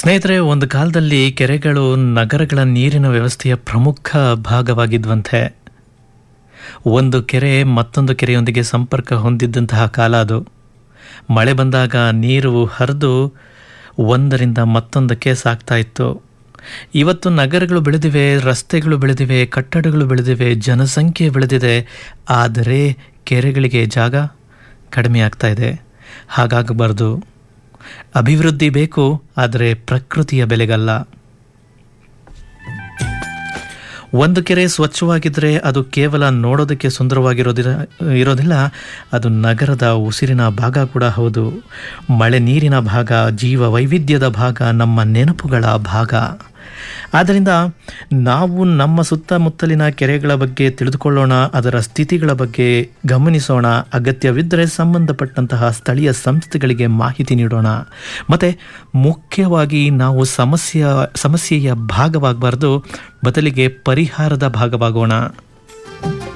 ಸ್ನೇಹಿತರೆ ಒಂದು ಕಾಲದಲ್ಲಿ ಕೆರೆಗಳು ನಗರಗಳ ನೀರಿನ ವ್ಯವಸ್ಥೆಯ ಪ್ರಮುಖ ಭಾಗವಾಗಿದ್ವಂತೆ ಒಂದು ಕೆರೆ ಮತ್ತೊಂದು ಕೆರೆಯೊಂದಿಗೆ ಸಂಪರ್ಕ ಹೊಂದಿದ್ದಂತಹ ಕಾಲ ಅದು ಮಳೆ ಬಂದಾಗ ನೀರು ಹರಿದು ಒಂದರಿಂದ ಮತ್ತೊಂದಕ್ಕೆ ಸಾಗ್ತಾ ಇತ್ತು ಇವತ್ತು ನಗರಗಳು ಬೆಳೆದಿವೆ ರಸ್ತೆಗಳು ಬೆಳೆದಿವೆ ಕಟ್ಟಡಗಳು ಬೆಳೆದಿವೆ ಜನಸಂಖ್ಯೆ ಬೆಳೆದಿದೆ ಆದರೆ ಕೆರೆಗಳಿಗೆ ಜಾಗ ಕಡಿಮೆ ಆಗ್ತಾ ಇದೆ ಹಾಗಾಗಬಾರ್ದು ಅಭಿವೃದ್ಧಿ ಬೇಕು ಆದರೆ ಪ್ರಕೃತಿಯ ಬೆಲೆಗಲ್ಲ ಒಂದು ಕೆರೆ ಸ್ವಚ್ಛವಾಗಿದ್ದರೆ ಅದು ಕೇವಲ ನೋಡೋದಕ್ಕೆ ಸುಂದರವಾಗಿರೋದಿಲ್ಲ ಇರೋದಿಲ್ಲ ಅದು ನಗರದ ಉಸಿರಿನ ಭಾಗ ಕೂಡ ಹೌದು ಮಳೆ ನೀರಿನ ಭಾಗ ಜೀವ ವೈವಿಧ್ಯದ ಭಾಗ ನಮ್ಮ ನೆನಪುಗಳ ಭಾಗ ಆದ್ದರಿಂದ ನಾವು ನಮ್ಮ ಸುತ್ತಮುತ್ತಲಿನ ಕೆರೆಗಳ ಬಗ್ಗೆ ತಿಳಿದುಕೊಳ್ಳೋಣ ಅದರ ಸ್ಥಿತಿಗಳ ಬಗ್ಗೆ ಗಮನಿಸೋಣ ಅಗತ್ಯವಿದ್ದರೆ ಸಂಬಂಧಪಟ್ಟಂತಹ ಸ್ಥಳೀಯ ಸಂಸ್ಥೆಗಳಿಗೆ ಮಾಹಿತಿ ನೀಡೋಣ ಮತ್ತು ಮುಖ್ಯವಾಗಿ ನಾವು ಸಮಸ್ಯೆಯ ಸಮಸ್ಯೆಯ ಭಾಗವಾಗಬಾರ್ದು ಬದಲಿಗೆ ಪರಿಹಾರದ ಭಾಗವಾಗೋಣ